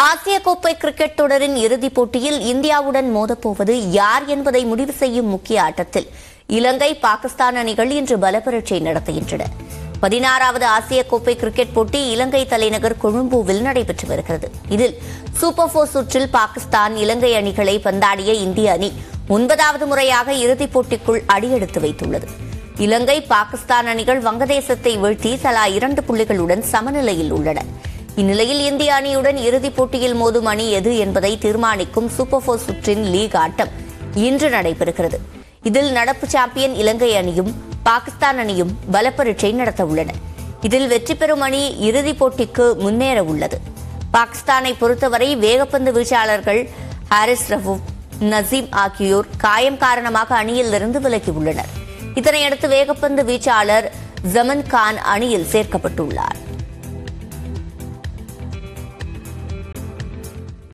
ஆசிய கோப்பை கிரிக்கெட் தொடரின் இறுதிப் போட்டியில் இந்தியாவுடன் மோதப்போவது யார் என்பதை முடிவு செய்யும் முக்கிய ஆட்டத்தில் இலங்கை பாகிஸ்தான் அணிகள் இன்று பலப்பரட்சை நடத்துகின்றன பதினாறாவது ஆசிய கோப்பை கிரிக்கெட் போட்டி இலங்கை தலைநகர் கொழும்புவில் நடைபெற்று வருகிறது இதில் சூப்பர் போர் சுற்றில் பாகிஸ்தான் இலங்கை அணிகளை பந்தாடிய இந்திய அணி ஒன்பதாவது முறையாக இறுதிப் போட்டிக்குள் அடியெடுத்து வைத்துள்ளது இலங்கை பாகிஸ்தான் அணிகள் வங்கதேசத்தை வீழ்த்தி தலா இரண்டு புள்ளிகளுடன் சமநிலையில் உள்ளன இந்நிலையில் இந்திய அணியுடன் இறுதிப் போட்டியில் மோதும் அணி எது என்பதை தீர்மானிக்கும் சூப்பர் போர் சுற்றின் லீக் ஆட்டம் இன்று நடைபெறுகிறது இதில் நடப்பு சாம்பியன் இலங்கை அணியும் பாகிஸ்தான் அணியும் பலப்பரீட்சை நடத்த உள்ளன இதில் வெற்றி பெறும் அணி இறுதிப் போட்டிக்கு முன்னேற உள்ளது பாகிஸ்தானை பொறுத்தவரை வேகப்பந்து வீச்சாளர்கள் ஹாரிஸ் ரவூப் நசீம் ஆகியோர் காயம் காரணமாக அணியில் இருந்து விலகியுள்ளனர் இதனையடுத்து வேகப்பந்து வீச்சாளர் ஜமன் கான் அணியில் சேர்க்கப்பட்டுள்ளார்